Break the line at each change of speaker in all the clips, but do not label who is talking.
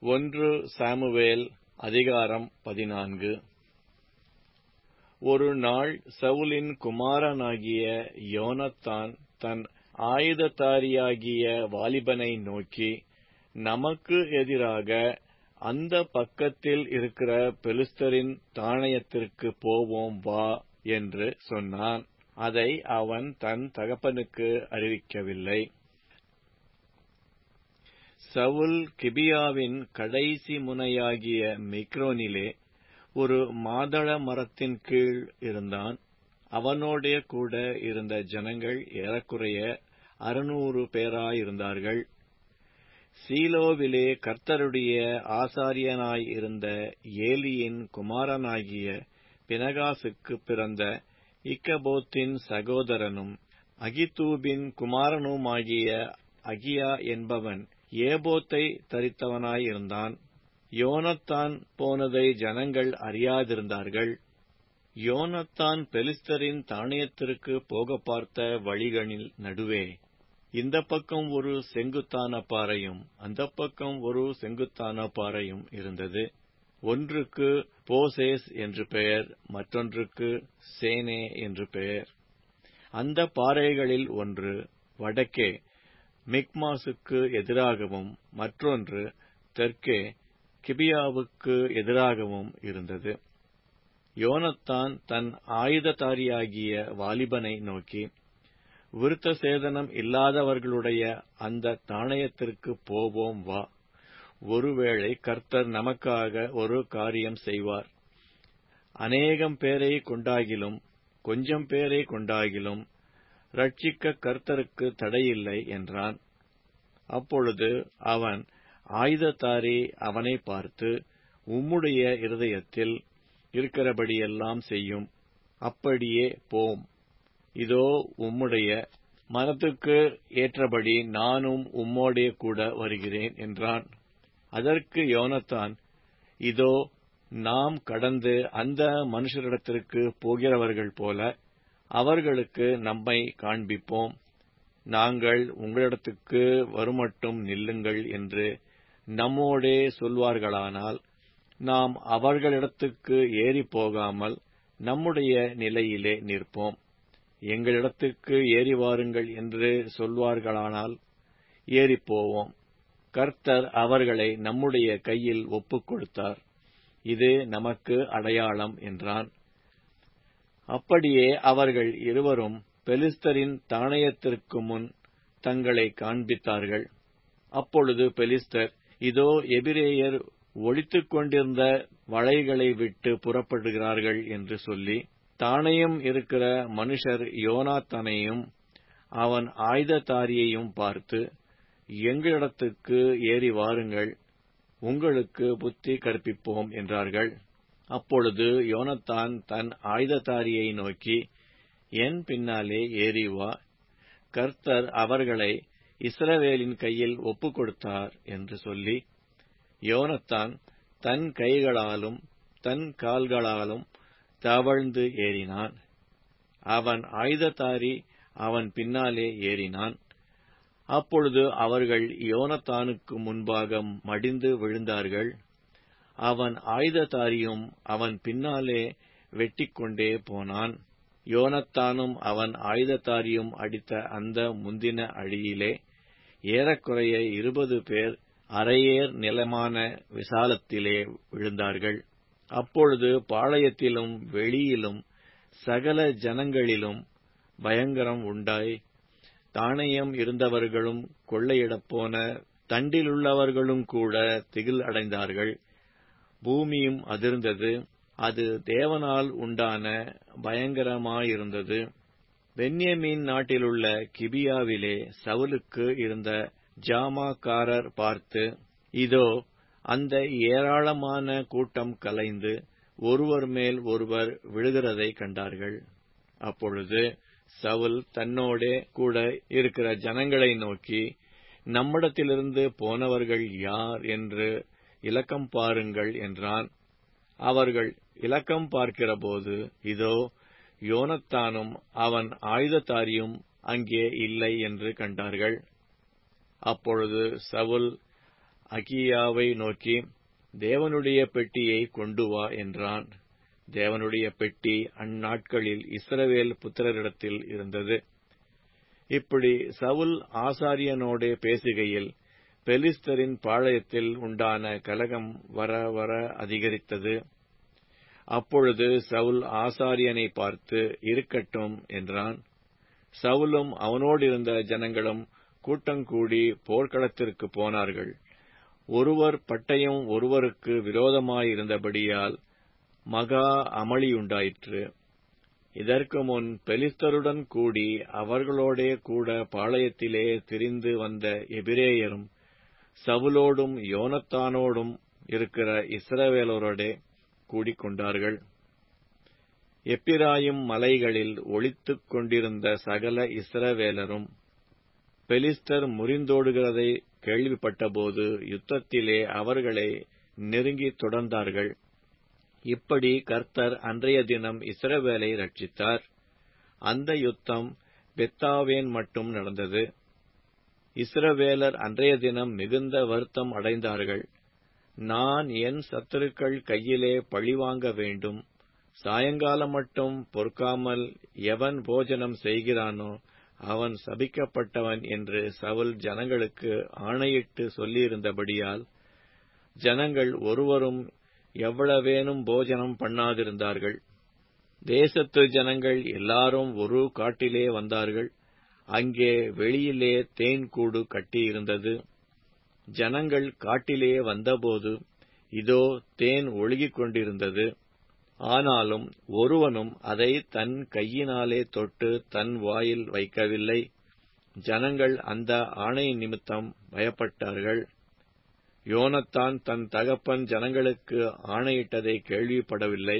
ஒன்று சாமுவேல் அதிகாரம் பதினான்கு ஒரு நாள் சவுலின் குமாரனாகிய யோனத்தான் தன் ஆயுததாரியாகிய வாலிபனை நோக்கி நமக்கு எதிராக அந்த பக்கத்தில் இருக்கிற பெலிஸ்தரின் தானயத்திற்கு போவோம் வா என்று சொன்னான் அதை அவன் தன் தகப்பனுக்கு அறிவிக்கவில்லை சவுல் கிபியாவின் கடைசி முனையாகிய மிக்ரோனிலே ஒரு மாதள மரத்தின் கீழ் இருந்தான் அவனோடே கூட இருந்த ஜனங்கள் ஏறக்குறைய அறுநூறு பேராயிருந்தார்கள் சீலோவிலே கர்த்தருடைய ஆசாரியனாய் இருந்த ஏலியின் குமாரனாகிய பினகாசுக்கு பிறந்த இக்கபோத்தின் சகோதரனும் அகிதூபின் குமாரனுமாகிய அகியா என்பவன் ஏபோத்தை தரித்தவனாயிருந்தான் யோனத்தான் போனதை ஜனங்கள் அறியாதிருந்தார்கள் யோனத்தான் பெலிஸ்தரின் தானியத்திற்கு போக பார்த்த வழிகளில் நடுவே இந்த பக்கம் ஒரு செங்குத்தான பாறையும் அந்த பக்கம் ஒரு செங்குத்தான பாறையும் இருந்தது ஒன்றுக்கு போசேஸ் என்று பெயர் மற்றொன்றுக்கு சேனே என்று பெயர் அந்த பாறைகளில் ஒன்று வடக்கே மிக்மாசுக்கு எதிராகவும் மற்றொன்று தெற்கே கிபியாவுக்கு எதிராகவும் இருந்தது யோனத்தான் தன் ஆயுததாரியாகிய வாலிபனை நோக்கி விருத்த சேதனம் இல்லாதவர்களுடைய அந்த தானயத்திற்கு போவோம் வா ஒருவேளை கர்த்தர் நமக்காக ஒரு காரியம் செய்வார் அநேகம் பேரை கொண்டாகிலும் கொஞ்சம் பேரை கொண்டாகிலும் ரட்சிக்க கர்த்தருக்கு தடையில்லை என்றான் அப்பொழுது அவன் ஆயுதத்தாரி அவனை பார்த்து உம்முடைய இருதயத்தில் இருக்கிறபடியெல்லாம் செய்யும் அப்படியே போம் இதோ உம்முடைய மனத்துக்கு ஏற்றபடி நானும் உம்மோடே கூட வருகிறேன் என்றான் அதற்கு யோனத்தான் இதோ நாம் கடந்து அந்த மனுஷரிடத்திற்கு போகிறவர்கள் போல அவர்களுக்கு நம்மை காண்பிப்போம் நாங்கள் உங்களிடத்துக்கு வருமட்டும் நில்லுங்கள் என்று நம்மோடே சொல்வார்களானால் நாம் அவர்களிடத்துக்கு ஏறி போகாமல் நம்முடைய நிலையிலே நிற்போம் எங்களிடத்துக்கு ஏறி வாருங்கள் என்று சொல்வார்களானால் ஏறிப்போவோம் கர்த்தர் அவர்களை நம்முடைய கையில் ஒப்புக் கொடுத்தார் இது நமக்கு அடையாளம் என்றான் அப்படியே அவர்கள் இருவரும் பெலிஸ்தரின் தானயத்திற்கு முன் தங்களை காண்பித்தார்கள் அப்பொழுது பெலிஸ்தர் இதோ எபிரேயர் ஒழித்துக் கொண்டிருந்த வளைகளை விட்டு புறப்படுகிறார்கள் என்று சொல்லி தானையும் இருக்கிற மனுஷர் யோனாத்தனையும் அவன் ஆயுததாரியையும் பார்த்து எங்களிடத்துக்கு ஏறி வாருங்கள் உங்களுக்கு புத்தி கற்பிப்போம் என்றார்கள் அப்பொழுது யோனத்தான் தன் ஆயுததாரியை நோக்கி என் பின்னாலே ஏறி வா கர்த்தர் அவர்களை இஸ்ரவேலின் கையில் ஒப்புக் கொடுத்தார் என்று சொல்லி யோனத்தான் தன் கைகளாலும் தன் கால்களாலும் தவழ்ந்து ஏறினான் அவன் ஆயுததாரி அவன் பின்னாலே ஏறினான் அப்பொழுது அவர்கள் யோனத்தானுக்கு முன்பாக மடிந்து விழுந்தார்கள் அவன் ஆயுததாரியும் அவன் பின்னாலே வெட்டிக்கொண்டே போனான் யோனத்தானும் அவன் ஆயுததாரியும் அடித்த அந்த முந்தின அழியிலே ஏறக்குறைய இருபது பேர் அரையேர் நிலமான விசாலத்திலே விழுந்தார்கள் அப்பொழுது பாளையத்திலும் வெளியிலும் சகல ஜனங்களிலும் பயங்கரம் உண்டாய் தானியம் இருந்தவர்களும் கொள்ளையிடப் போன தண்டிலுள்ளவர்களும் கூட திகில் அடைந்தார்கள் பூமியும் அதிர்ந்தது அது தேவனால் உண்டான பயங்கரமாயிருந்தது பென்யமீன் நாட்டிலுள்ள கிபியாவிலே சவுலுக்கு இருந்த ஜாமாக்காரர் பார்த்து இதோ அந்த ஏராளமான கூட்டம் கலைந்து ஒருவர் மேல் ஒருவர் விழுகிறதை கண்டார்கள் அப்பொழுது சவுல் தன்னோடே கூட இருக்கிற ஜனங்களை நோக்கி நம்மிடத்திலிருந்து போனவர்கள் யார் என்று இலக்கம் பாருங்கள் என்றான் அவர்கள் இலக்கம் பார்க்கிறபோது இதோ யோனத்தானும் அவன் ஆயுததாரியும் அங்கே இல்லை என்று கண்டார்கள் அப்பொழுது சவுல் அகியாவை நோக்கி தேவனுடைய பெட்டியை கொண்டு வா என்றான் தேவனுடைய பெட்டி அந்நாட்களில் இஸ்ரவேல் புத்திரரிடத்தில் இருந்தது இப்படி சவுல் ஆசாரியனோடே பேசுகையில் பெலிஸ்தரின் பாளையத்தில் உண்டான கலகம் வர வர அதிகரித்தது அப்பொழுது சவுல் ஆசாரியனை பார்த்து இருக்கட்டும் என்றான் சவுலும் அவனோடிருந்த ஜனங்களும் கூட்டங்கூடி போர்க்களத்திற்கு போனார்கள் ஒருவர் பட்டயம் ஒருவருக்கு விரோதமாயிருந்தபடியால் மகா அமளியுண்டாயிற்று இதற்கு முன் பெலிஸ்தருடன் கூடி அவர்களோடே கூட பாளையத்திலே திரிந்து வந்த எபிரேயரும் சவுலோடும் யோனத்தானோடும் இருக்கிற இஸ்ரவேலரோடே கூடிக்கொண்டார்கள் எப்பிராயும் மலைகளில் ஒளித்துக் கொண்டிருந்த சகல இஸ்ரவேலரும் பெலிஸ்தர் முறிந்தோடுகிறதை கேள்விப்பட்டபோது யுத்தத்திலே அவர்களை நெருங்கி தொடர்ந்தார்கள் இப்படி கர்த்தர் அன்றைய தினம் இஸ்ரவேலை ரட்சித்தார் அந்த யுத்தம் பெத்தாவேன் மட்டும் நடந்தது இஸ்ரவேலர் அன்றைய தினம் மிகுந்த வருத்தம் அடைந்தார்கள் நான் என் சத்துருக்கள் கையிலே பழிவாங்க வேண்டும் சாயங்காலம் மட்டும் பொறுக்காமல் எவன் போஜனம் செய்கிறானோ அவன் சபிக்கப்பட்டவன் என்று சவுல் ஜனங்களுக்கு ஆணையிட்டு சொல்லியிருந்தபடியால் ஜனங்கள் ஒருவரும் எவ்வளவேனும் போஜனம் பண்ணாதிருந்தார்கள் தேசத்து ஜனங்கள் எல்லாரும் ஒரு காட்டிலே வந்தார்கள் அங்கே வெளியிலே தேன் கூடு கட்டியிருந்தது ஜனங்கள் காட்டிலே வந்தபோது இதோ தேன் ஒழுகிக் கொண்டிருந்தது ஆனாலும் ஒருவனும் அதை தன் கையினாலே தொட்டு தன் வாயில் வைக்கவில்லை ஜனங்கள் அந்த ஆணை நிமித்தம் பயப்பட்டார்கள் யோனத்தான் தன் தகப்பன் ஜனங்களுக்கு ஆணையிட்டதை கேள்விப்படவில்லை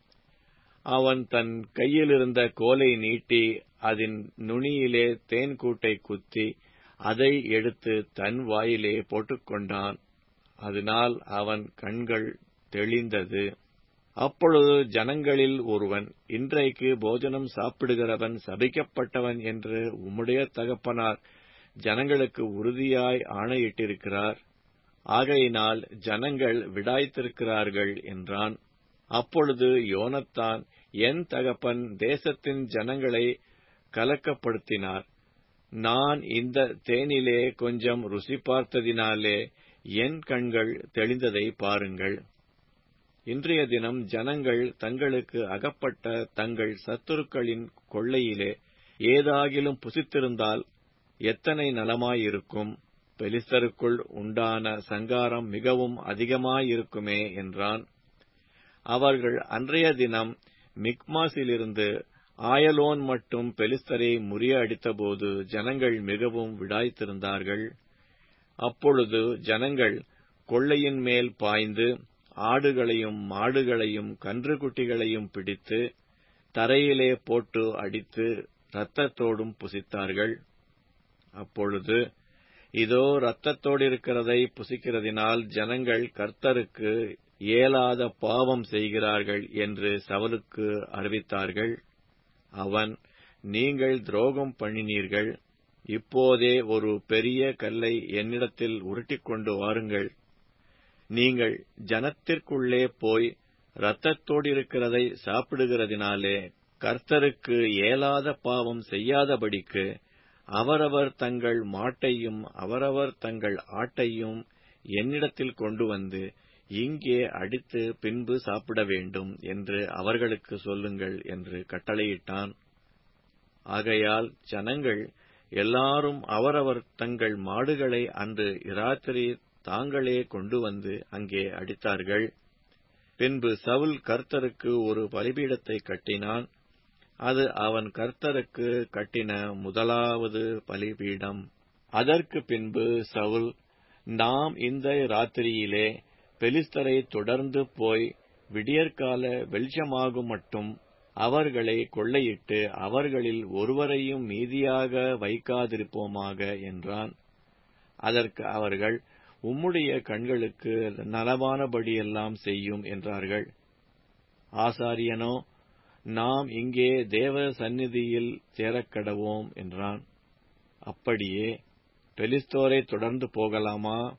அவன் தன் கையிலிருந்த கோலை நீட்டி அதன் நுனியிலே தேன்கூட்டை குத்தி அதை எடுத்து தன் வாயிலே போட்டுக்கொண்டான் அதனால் அவன் கண்கள் தெளிந்தது அப்பொழுது ஜனங்களில் ஒருவன் இன்றைக்கு போஜனம் சாப்பிடுகிறவன் சபிக்கப்பட்டவன் என்று உம்முடைய தகப்பனார் ஜனங்களுக்கு உறுதியாய் ஆணையிட்டிருக்கிறார் ஆகையினால் ஜனங்கள் விடாய்த்திருக்கிறார்கள் என்றான் அப்பொழுது யோனத்தான் என் தகப்பன் தேசத்தின் ஜனங்களை கலக்கப்படுத்தினார் நான் இந்த தேனிலே கொஞ்சம் ருசி பார்த்ததினாலே என் கண்கள் தெளிந்ததை பாருங்கள் இன்றைய தினம் ஜனங்கள் தங்களுக்கு அகப்பட்ட தங்கள் சத்துருக்களின் கொள்ளையிலே ஏதாகிலும் புசித்திருந்தால் எத்தனை நலமாயிருக்கும் பெலிஸ்தருக்குள் உண்டான சங்காரம் மிகவும் அதிகமாயிருக்குமே என்றான் அவர்கள் அன்றைய தினம் மிக்மாஸிலிருந்து ஆயலோன் மட்டும் பெலிஸ்தரை முறியடித்தபோது ஜனங்கள் மிகவும் விடாய்த்திருந்தார்கள் அப்பொழுது ஜனங்கள் கொள்ளையின் மேல் பாய்ந்து ஆடுகளையும் மாடுகளையும் கன்றுக்குட்டிகளையும் பிடித்து தரையிலே போட்டு அடித்து இரத்தத்தோடும் புசித்தார்கள் அப்பொழுது இதோ இரத்தத்தோடிருக்கிறதை புசிக்கிறதினால் ஜனங்கள் கர்த்தருக்கு இயலாத பாவம் செய்கிறார்கள் என்று சவலுக்கு அறிவித்தார்கள் அவன் நீங்கள் துரோகம் பண்ணினீர்கள் இப்போதே ஒரு பெரிய கல்லை என்னிடத்தில் உருட்டிக்கொண்டு வாருங்கள் நீங்கள் ஜனத்திற்குள்ளே போய் இரத்தத்தோடிருக்கிறதை சாப்பிடுகிறதினாலே கர்த்தருக்கு இயலாத பாவம் செய்யாதபடிக்கு அவரவர் தங்கள் மாட்டையும் அவரவர் தங்கள் ஆட்டையும் என்னிடத்தில் கொண்டு வந்து இங்கே அடித்து பின்பு சாப்பிட வேண்டும் என்று அவர்களுக்கு சொல்லுங்கள் என்று கட்டளையிட்டான் ஆகையால் ஜனங்கள் எல்லாரும் அவரவர் தங்கள் மாடுகளை அன்று இராத்திரி தாங்களே கொண்டு வந்து அங்கே அடித்தார்கள் பின்பு சவுல் கர்த்தருக்கு ஒரு பலிபீடத்தை கட்டினான் அது அவன் கர்த்தருக்கு கட்டின முதலாவது பலிபீடம் அதற்கு பின்பு சவுல் நாம் இந்த ராத்திரியிலே பெலிஸ்தரை தொடர்ந்து போய் விடியற்கால வெளிச்சமாகும் மட்டும் அவர்களை கொள்ளையிட்டு அவர்களில் ஒருவரையும் மீதியாக வைக்காதிருப்போமாக என்றான் அதற்கு அவர்கள் உம்முடைய கண்களுக்கு நலமானபடியெல்லாம் செய்யும் என்றார்கள் ஆசாரியனோ நாம் இங்கே தேவ சந்நிதியில் சேரக்கடவோம் என்றான் அப்படியே பெலிஸ்தோரை தொடர்ந்து போகலாமா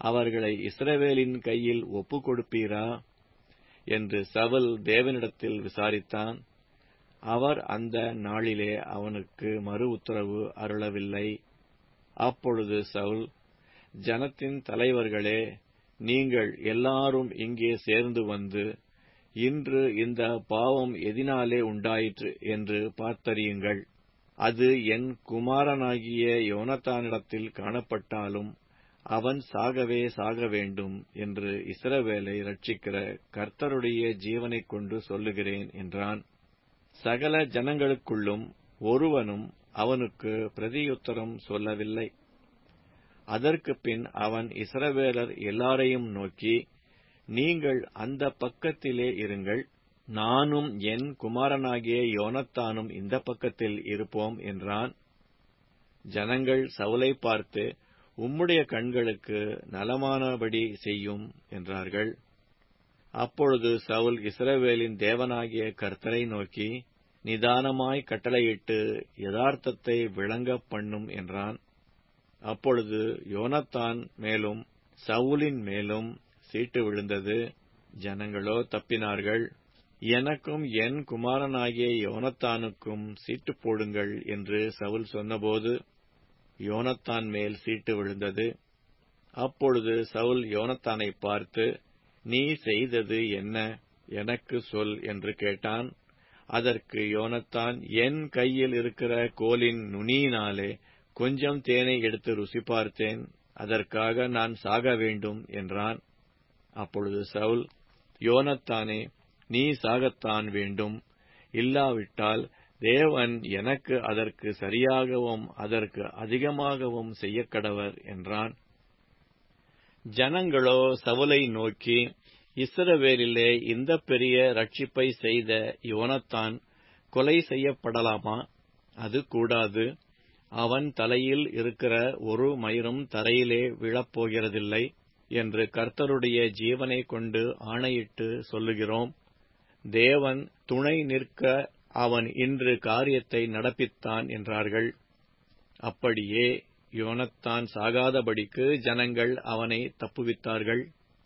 அவர்களை இஸ்ரவேலின் கையில் ஒப்புக் கொடுப்பீரா என்று சவுல் தேவனிடத்தில் விசாரித்தான் அவர் அந்த நாளிலே அவனுக்கு மறு உத்தரவு அருளவில்லை அப்பொழுது சவுல் ஜனத்தின் தலைவர்களே நீங்கள் எல்லாரும் இங்கே சேர்ந்து வந்து இன்று இந்த பாவம் எதினாலே உண்டாயிற்று என்று பார்த்தறியுங்கள் அது என் குமாரனாகிய யோனத்தானிடத்தில் காணப்பட்டாலும் அவன் சாகவே சாக வேண்டும் என்று இஸ்ரவேலை ரட்சிக்கிற கர்த்தருடைய ஜீவனைக் கொண்டு சொல்லுகிறேன் என்றான் சகல ஜனங்களுக்குள்ளும் ஒருவனும் அவனுக்கு பிரதியுத்தரம் சொல்லவில்லை அதற்கு பின் அவன் இஸ்ரவேலர் எல்லாரையும் நோக்கி நீங்கள் அந்த பக்கத்திலே இருங்கள் நானும் என் குமாரனாகிய யோனத்தானும் இந்த பக்கத்தில் இருப்போம் என்றான் ஜனங்கள் சவுலை பார்த்து உம்முடைய கண்களுக்கு நலமானபடி செய்யும் என்றார்கள் அப்பொழுது சவுல் இஸ்ரவேலின் தேவனாகிய கர்த்தரை நோக்கி நிதானமாய் கட்டளையிட்டு யதார்த்தத்தை விளங்க பண்ணும் என்றான் அப்பொழுது யோனத்தான் மேலும் சவுலின் மேலும் சீட்டு விழுந்தது ஜனங்களோ தப்பினார்கள் எனக்கும் என் குமாரனாகிய யோனத்தானுக்கும் சீட்டு போடுங்கள் என்று சவுல் சொன்னபோது யோனத்தான் மேல் சீட்டு விழுந்தது அப்பொழுது சவுல் யோனத்தானை பார்த்து நீ செய்தது என்ன எனக்கு சொல் என்று கேட்டான் அதற்கு யோனத்தான் என் கையில் இருக்கிற கோலின் நுனியினாலே கொஞ்சம் தேனை எடுத்து ருசி பார்த்தேன் அதற்காக நான் சாக வேண்டும் என்றான் அப்பொழுது சவுல் யோனத்தானே நீ சாகத்தான் வேண்டும் இல்லாவிட்டால் தேவன் எனக்கு அதற்கு சரியாகவும் அதற்கு அதிகமாகவும் செய்யக்கடவர் என்றான் ஜனங்களோ சவுலை நோக்கி இஸ்ரவேலிலே இந்த பெரிய ரட்சிப்பை செய்த யோனத்தான் கொலை செய்யப்படலாமா அது கூடாது அவன் தலையில் இருக்கிற ஒரு மயிரும் தரையிலே விழப்போகிறதில்லை என்று கர்த்தருடைய ஜீவனை கொண்டு ஆணையிட்டு சொல்லுகிறோம் தேவன் துணை நிற்க அவன் இன்று காரியத்தை நடப்பித்தான் என்றார்கள் அப்படியே யோனத்தான் சாகாதபடிக்கு ஜனங்கள் அவனை தப்புவித்தார்கள்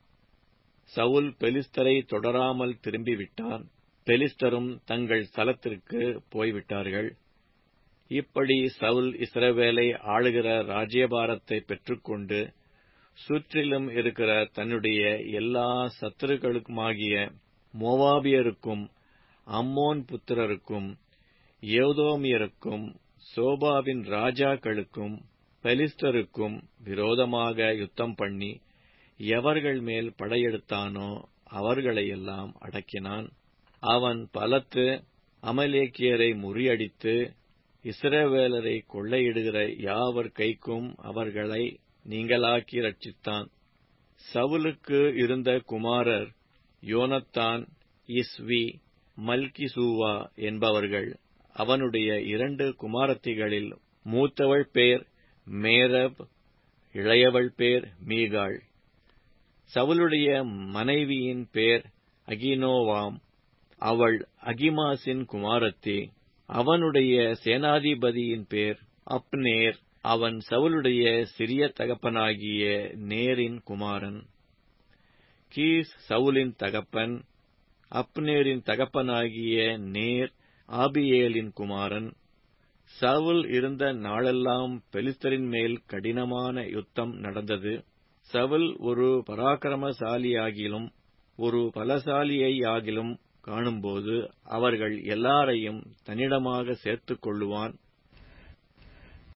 சவுல் பெலிஸ்தரை தொடராமல் திரும்பிவிட்டான் பெலிஸ்தரும் தங்கள் ஸ்தலத்திற்கு போய்விட்டார்கள் இப்படி சவுல் இஸ்ரவேலை ஆளுகிற ராஜ்யபாரத்தை பெற்றுக்கொண்டு சுற்றிலும் இருக்கிற தன்னுடைய எல்லா சத்துருக்களுக்குமாகிய மோவாபியருக்கும் அம்மோன் புத்திரருக்கும் ஏதோமியருக்கும் சோபாவின் ராஜாக்களுக்கும் பெலிஸ்தருக்கும் விரோதமாக யுத்தம் பண்ணி எவர்கள் மேல் படையெடுத்தானோ அவர்களையெல்லாம் அடக்கினான் அவன் பலத்து அமலேக்கியரை முறியடித்து இஸ்ரவேலரை கொள்ளையிடுகிற யாவர் கைக்கும் அவர்களை நீங்களாக்கி ரட்சித்தான் சவுலுக்கு இருந்த குமாரர் யோனத்தான் இஸ்வி மல்கிசூவா என்பவர்கள் அவனுடைய இரண்டு குமாரத்திகளில் மூத்தவள் பேர் மேரப் இளையவள் பேர் மீகாள் சவுலுடைய மனைவியின் பேர் அகினோவாம் அவள் அகிமாசின் குமாரத்தி அவனுடைய சேனாதிபதியின் பேர் அப்னேர் அவன் சவுலுடைய சிறிய தகப்பனாகிய நேரின் குமாரன் கீஸ் சவுலின் தகப்பன் அப்னேரின் தகப்பனாகிய நேர் ஆபியேலின் குமாரன் சவுல் இருந்த நாளெல்லாம் பெலிஸ்தரின் மேல் கடினமான யுத்தம் நடந்தது சவுல் ஒரு பராக்கிரமசாலியாகிலும் ஒரு பலசாலியையாகிலும் காணும்போது அவர்கள் எல்லாரையும் தன்னிடமாக சேர்த்துக் கொள்ளுவான்